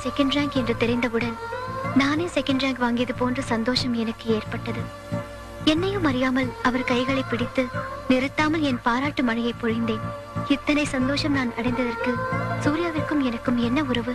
second rank என்று தெரிந்தவுடன் நானே செகண்ட் ரேங்க் வாங்கியது போன்ற சந்தோஷம் எனக்கு ஏற்பட்டது என்னையும் அறியாமல் அவர் கைகளை பிடித்து நிறுத்தாமல் என் பாராட்டு மழையை பொழிந்தேன் இத்தனை சந்தோஷம் நான் அடைந்ததற்கு சூர்யாவிற்கும் எனக்கும் என்ன உறவு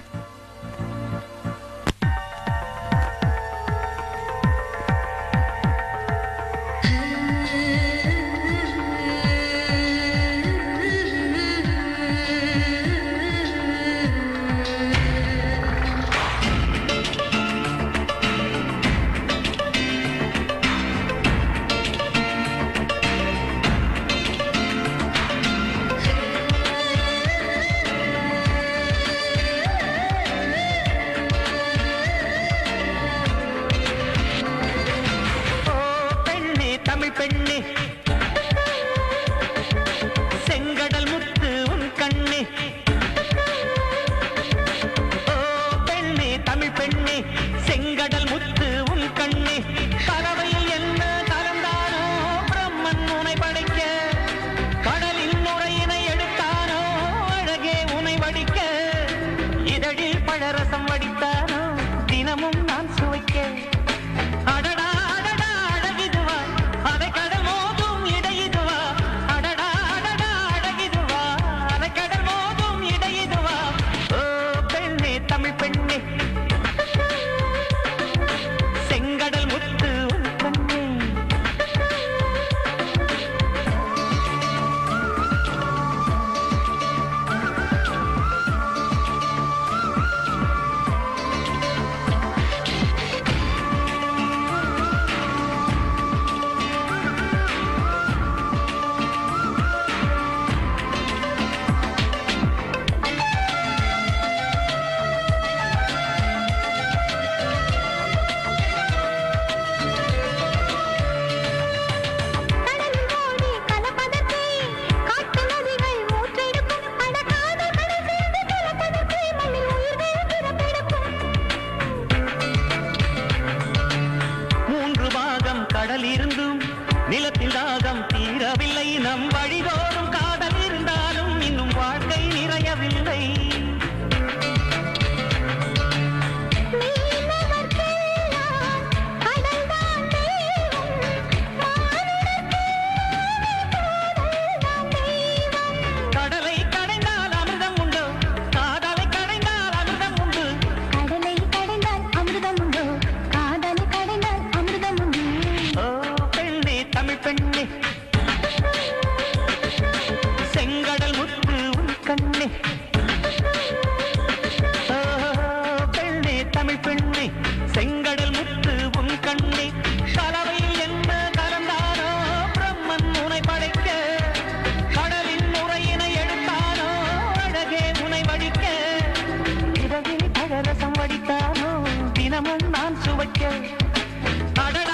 ஓ பெண்ணே தமிழ் பெண்ணே செங்கடல் முத்து உன் கண்ணே ஓ பெண்ணே தமிழ் பெண்ணே செங்கடல் முத்து உன் கண்ணே கலவையில் என்ன கலந்தானோ பிரம்மன் உனை படைக்க கடலின் நுரையினை எடுத்தானோ அழகே உனை வடிக்க இதழில் பழரசம் வடித்தானோ தினமும் நான் சுவைக்க அடடா அடடா அழகிதுவா அலை கடல் மோதும் இடையிதுவா அடடா அடடா அழகிதுவா அலை கடல் மோதும் இடையிதுவா ஓ பெண்ணே தமிழ் பெண்ணே செங்கடல் முத்து உன் கண்ணே மூன்று பாகம் கடல் இருந்தும் நிலத்தில் தாகம் தீரவில்லை நம் வழிதோறும் காதல் இருந்தாலும் இன்னும் வாழ்க்கை நிறையவில்லை கடலை கடைந்தால் அமிர்தம் உண்டு காதலை கடைந்தால் அமிர்தம் உண்டு கடலை கடைந்தால் அமிர்தம் உண்டோ காதலை கடைந்தால் அமிர்தம் உண்டு ஓ பெண்ணே தமிழ் பெண்ணே செங்கடல் முத்து உன் கண்ணே ஓ பெண்ணே தமிழ் பெண்ணே செங்கடல் முத்து உன் கண்ணே கலவையில் என்ன கலந்தானோ பிரம்மன் உனை படைக்க கடலின் முறையினை எடுத்தானோ அழகே உனை வடிக்க இரவில் பழரசம் வடித்தானோ தினமும் நான் சுவைக்க அடடா